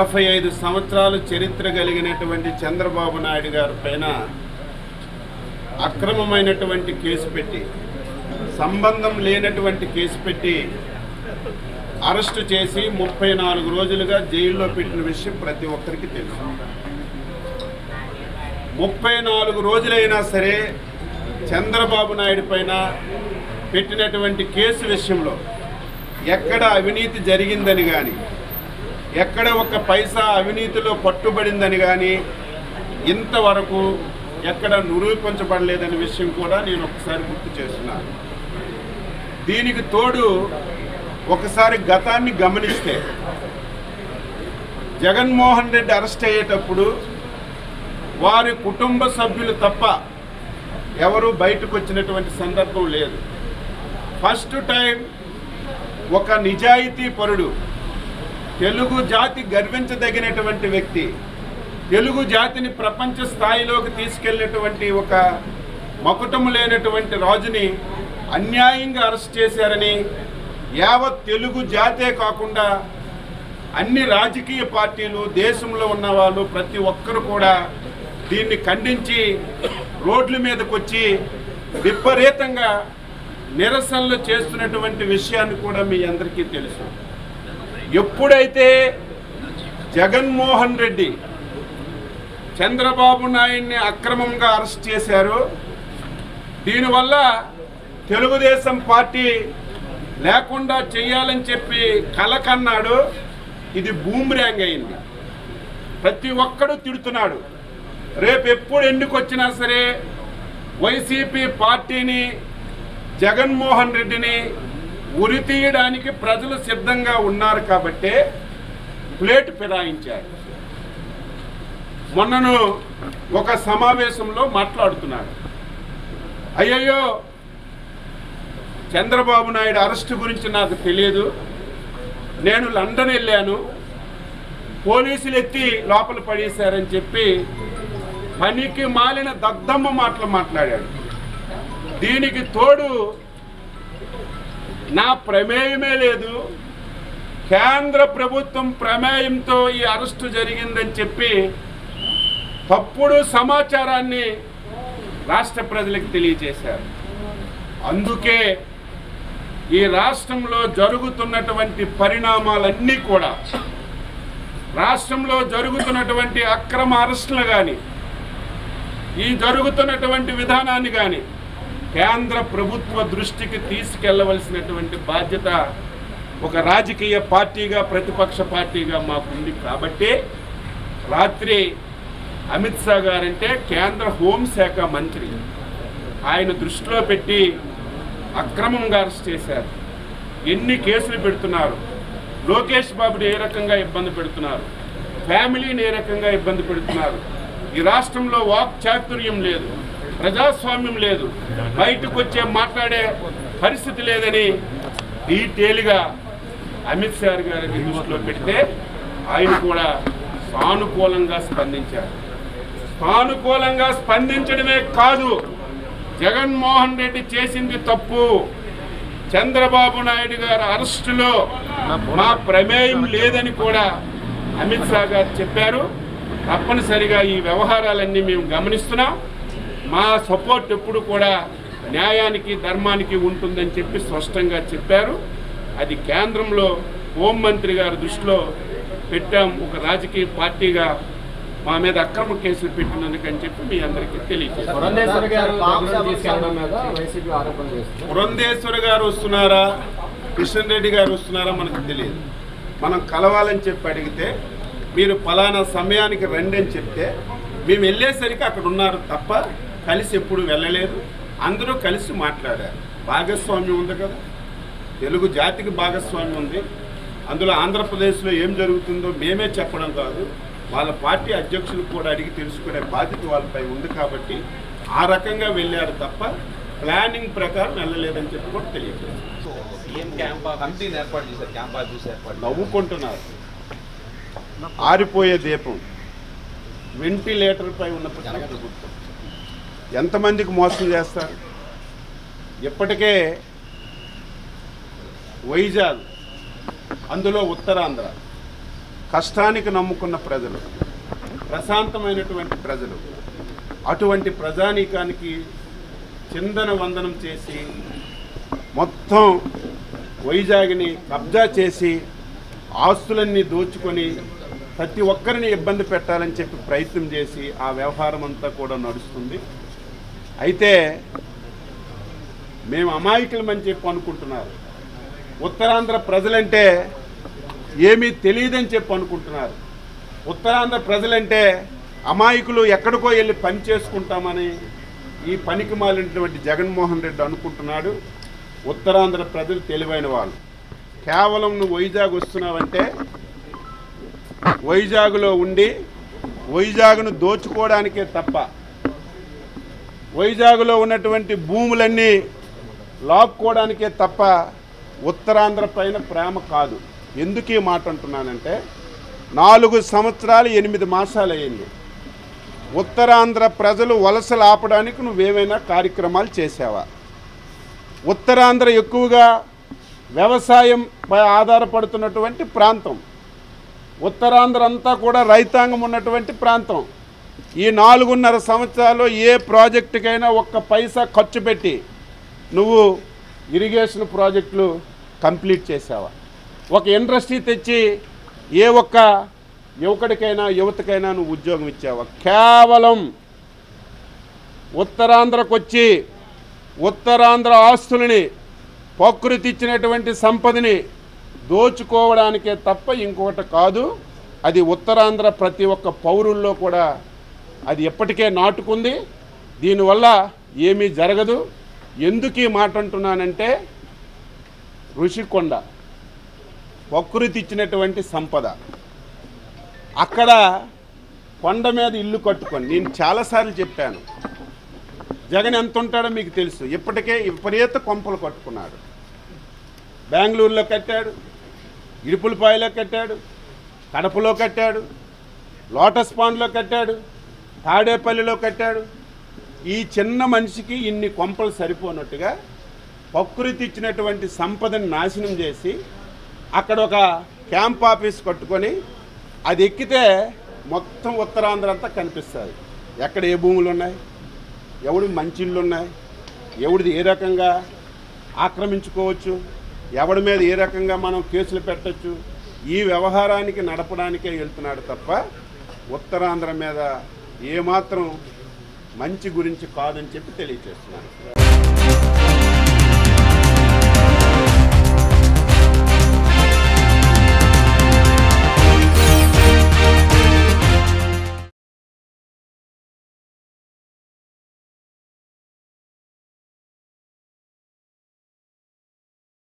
నలభై ఐదు సంవత్సరాలు చరిత్ర కలిగినటువంటి చంద్రబాబు నాయుడు గారి పైన అక్రమమైనటువంటి కేసు పెట్టి సంబంధం లేనటువంటి కేసు పెట్టి అరెస్టు చేసి ముప్పై నాలుగు రోజులుగా జైల్లో పెట్టిన విషయం ప్రతి ఒక్కరికి తెలుసు ముప్పై నాలుగు రోజులైనా సరే చంద్రబాబు నాయుడు పైన పెట్టినటువంటి కేసు విషయంలో ఎక్కడ అవినీతి జరిగిందని కానీ ఎక్కడ ఒక పైసా అవినీతిలో పట్టుబడిందని కానీ ఇంతవరకు ఎక్కడ నిరూపించబడలేదనే విషయం కూడా నేను ఒకసారి గుర్తు చేస్తున్నాను దీనికి తోడు ఒకసారి గతాన్ని గమనిస్తే జగన్మోహన్ రెడ్డి అరెస్ట్ అయ్యేటప్పుడు వారి కుటుంబ సభ్యులు తప్ప ఎవరు బయటకు వచ్చినటువంటి సందర్భం లేదు ఫస్ట్ టైం ఒక నిజాయితీ పరుడు తెలుగు జాతి గర్వించదగినటువంటి వ్యక్తి తెలుగు జాతిని ప్రపంచ స్థాయిలోకి తీసుకెళ్ళినటువంటి ఒక మకుటము లేనటువంటి రాజుని అన్యాయంగా అరెస్ట్ చేశారని యావత్ తెలుగు జాతే కాకుండా అన్ని రాజకీయ పార్టీలు దేశంలో ఉన్న వాళ్ళు ప్రతి ఒక్కరు కూడా దీన్ని ఖండించి రోడ్ల మీదకి వచ్చి విపరీతంగా నిరసనలు చేస్తున్నటువంటి విషయాన్ని కూడా మీ అందరికీ తెలుసు ఎప్పుడైతే జగన్మోహన్ రెడ్డి చంద్రబాబు నాయుడిని అక్రమంగా అరెస్ట్ చేశారో దీనివల్ల తెలుగుదేశం పార్టీ లేకుండా చేయాలని చెప్పి కల కన్నాడు ఇది బూమ్రాంగ్ అయింది ప్రతి ఒక్కడు తిడుతున్నాడు రేపు ఎప్పుడు ఎన్నికొచ్చినా సరే వైసీపీ పార్టీని జగన్మోహన్ రెడ్డిని ఉరి తీయడానికి ప్రజలు సిద్ధంగా ఉన్నారు కాబట్టే ప్లేట్ ఫిరాయించారు మొన్నను ఒక సమావేశంలో మాట్లాడుతున్నాడు అయ్యయ్యో చంద్రబాబు నాయుడు అరెస్టు గురించి నాకు తెలియదు నేను లండన్ వెళ్ళాను పోలీసులు ఎత్తి లోపల పడేశారని చెప్పి పనికి మాలిన దద్దమ్మ మాటలు మాట్లాడాడు దీనికి తోడు నా ప్రమేయమే లేదు కేంద్ర ప్రభుత్వం ప్రమేయంతో ఈ అరెస్టు జరిగిందని చెప్పి తప్పుడు సమాచారాన్ని రాష్ట్ర ప్రజలకు తెలియజేశారు అందుకే ఈ రాష్ట్రంలో జరుగుతున్నటువంటి పరిణామాలన్నీ కూడా రాష్ట్రంలో జరుగుతున్నటువంటి అక్రమ అరెస్టులు కానీ ఈ జరుగుతున్నటువంటి విధానాన్ని కానీ కేంద్ర ప్రభుత్వ దృష్టికి తీసుకెళ్లవలసినటువంటి బాధ్యత ఒక రాజకీయ పార్టీగా ప్రతిపక్ష పార్టీగా మాకుంది కాబట్టి రాత్రి అమిత్ షా గారంటే కేంద్ర హోంశాఖ మంత్రి ఆయన దృష్టిలో పెట్టి అక్రమంగా అరెస్ట్ చేశారు ఎన్ని కేసులు పెడుతున్నారు లోకేష్ బాబుని ఏ రకంగా ఇబ్బంది పెడుతున్నారు ఫ్యామిలీని ఏ రకంగా ఇబ్బంది పెడుతున్నారు ఈ రాష్ట్రంలో వాక్ చాతుర్యం లేదు ప్రజాస్వామ్యం లేదు బయటకు వచ్చే మాట్లాడే పరిస్థితి లేదని డీటెయిల్గా అమిత్ షా గారిని దృష్టిలో పెడితే ఆయన కూడా సానుకూలంగా స్పందించారు సానుకూలంగా స్పందించడమే కాదు జగన్మోహన్ రెడ్డి చేసింది తప్పు చంద్రబాబు నాయుడు గారి అరెస్టులో మా ప్రమేయం లేదని కూడా అమిత్ షా గారు చెప్పారు తప్పనిసరిగా ఈ వ్యవహారాలన్నీ మేము గమనిస్తున్నాం మా సపోర్ట్ ఎప్పుడు కూడా న్యాయానికి ధర్మానికి ఉంటుందని చెప్పి స్పష్టంగా చెప్పారు అది కేంద్రంలో హోంమంత్రి గారి దృష్టిలో పెట్టాం ఒక రాజకీయ పార్టీగా మా మీద అక్రమ కేసులు పెట్టినందుకని చెప్పి మీ అందరికీ తెలియజేస్తాం పురంధేశ్వరి గారు దగ్గరకు తీసుకెళ్ళడం మీద వైసీపీ ఆరోపణ చేస్తుంది పురంధేశ్వరి గారు వస్తున్నారా కిషన్ రెడ్డి గారు వస్తున్నారా మనకు తెలియదు మనం కలవాలని చెప్పి అడిగితే మీరు ఫలానా సమయానికి రండి అని చెప్తే మేము వెళ్ళేసరికి అక్కడ ఉన్నారు తప్ప కలిసి ఎప్పుడు వెళ్ళలేదు అందరూ కలిసి మాట్లాడారు భాగస్వామ్యం ఉంది కదా తెలుగు జాతికి భాగస్వామ్యం ఉంది అందులో ఆంధ్రప్రదేశ్లో ఏం జరుగుతుందో మేమే చెప్పడం కాదు వాళ్ళ పార్టీ అధ్యక్షులు కూడా అడిగి తెలుసుకునే బాధ్యత వాళ్ళపై ఉంది కాబట్టి ఆ రకంగా వెళ్ళారు తప్ప ప్లానింగ్ ప్రకారం వెళ్ళలేదని చెప్పి కూడా తెలియజేస్తారు సీఎం క్యాంప్ కమిటీని ఏర్పాటు చేశారు క్యాంప్ ఆఫీస్ ఏర్పాటు నవ్వుకుంటున్నారు ఆరిపోయే దీపం వెంటిలేటర్ పై ఉన్న ప్రభుత్వం ఎంతమందికి మోసం చేస్తారు ఇప్పటికే వైజాగ్ అందులో ఉత్తరాంధ్ర కష్టానికి నమ్ముకున్న ప్రజలు ప్రశాంతమైనటువంటి ప్రజలు అటువంటి ప్రజానీకానికి చిందన వందనం చేసి మొత్తం వైజాగ్ని కబ్జా చేసి ఆస్తులన్నీ దోచుకొని ప్రతి ఒక్కరిని ఇబ్బంది పెట్టాలని చెప్పి ప్రయత్నం చేసి ఆ వ్యవహారం అంతా కూడా నడుస్తుంది అయితే మేము అమాయకులమని చెప్పి అనుకుంటున్నారు ఉత్తరాంధ్ర ప్రజలంటే ఏమీ తెలియదని చెప్పి అనుకుంటున్నారు ఉత్తరాంధ్ర ప్రజలంటే అమాయకులు ఎక్కడికో వెళ్ళి పని చేసుకుంటామని ఈ పనికి మాలినటువంటి జగన్మోహన్ రెడ్డి అనుకుంటున్నాడు ఉత్తరాంధ్ర ప్రజలు తెలివైన వాళ్ళు కేవలం నువ్వు వైజాగ్ వస్తున్నావంటే వైజాగ్లో ఉండి వైజాగ్ను దోచుకోవడానికే తప్ప వైజాగ్లో ఉన్నటువంటి భూములన్నీ లాక్కోవడానికే తప్ప ఉత్తరాంధ్ర పైన ప్రేమ కాదు ఎందుకు ఈ మాట అంటున్నానంటే నాలుగు సంవత్సరాలు ఎనిమిది మాసాలు అయింది ఉత్తరాంధ్ర ప్రజలు వలసలు ఆపడానికి నువ్వేమైనా కార్యక్రమాలు చేసావా ఉత్తరాంధ్ర ఎక్కువగా వ్యవసాయంపై ఆధారపడుతున్నటువంటి ప్రాంతం ఉత్తరాంధ్ర అంతా కూడా రైతాంగం ఉన్నటువంటి ప్రాంతం ఈ నాలుగున్నర సంవత్సరాలు ఏ ప్రాజెక్టుకైనా ఒక్క పైసా ఖర్చు పెట్టి నువ్వు ఇరిగేషన్ ప్రాజెక్టులు కంప్లీట్ చేసావా ఒక ఇండస్ట్రీ తెచ్చి ఏ ఒక్క యువకుడికైనా యువతకైనా నువ్వు ఉద్యోగం ఇచ్చావా కేవలం ఉత్తరాంధ్రకు వచ్చి ఉత్తరాంధ్ర ఆస్తులని ప్రకృతి ఇచ్చినటువంటి సంపదని దోచుకోవడానికే తప్ప ఇంకొకటి కాదు అది ఉత్తరాంధ్ర ప్రతి ఒక్క పౌరుల్లో కూడా అది ఎప్పటికే నాటుకుంది దీనివల్ల ఏమీ జరగదు ఎందుకు ఈ మాట అంటున్నానంటే ఋషికొండ ప్రకృతి ఇచ్చినటువంటి సంపద అక్కడ కొండ మీద ఇల్లు కట్టుకొని నేను చాలాసార్లు చెప్పాను జగన్ ఎంత ఉంటాడో మీకు తెలుసు ఇప్పటికే విపరీత కొంపలు కట్టుకున్నాడు బెంగళూరులో కట్టాడు ఇడుపులపాయలో కట్టాడు కడపలో కట్టాడు లోటస్ పాండ్లో కట్టాడు తాడేపల్లిలో కట్టాడు ఈ చిన్న మనిషికి ఇన్ని కొంపలు సరిపోనట్టుగా ప్రకృతి ఇచ్చినటువంటి సంపదను నాశనం చేసి అక్కడ ఒక క్యాంప్ ఆఫీస్ కట్టుకొని అది ఎక్కితే మొత్తం ఉత్తరాంధ్ర అంతా కనిపిస్తుంది ఎక్కడ ఏ భూములు ఉన్నాయి ఎవడి మంచి ఇళ్ళు ఉన్నాయి ఎవడిది ఏ రకంగా ఆక్రమించుకోవచ్చు ఎవడి మీద ఏ రకంగా మనం కేసులు పెట్టచ్చు ఈ వ్యవహారానికి నడపడానికే వెళ్తున్నాడు తప్ప ఉత్తరాంధ్ర మీద ఏమాత్రం మంచి గురించి కాదని చెప్పి తెలియచేస్తున్నాను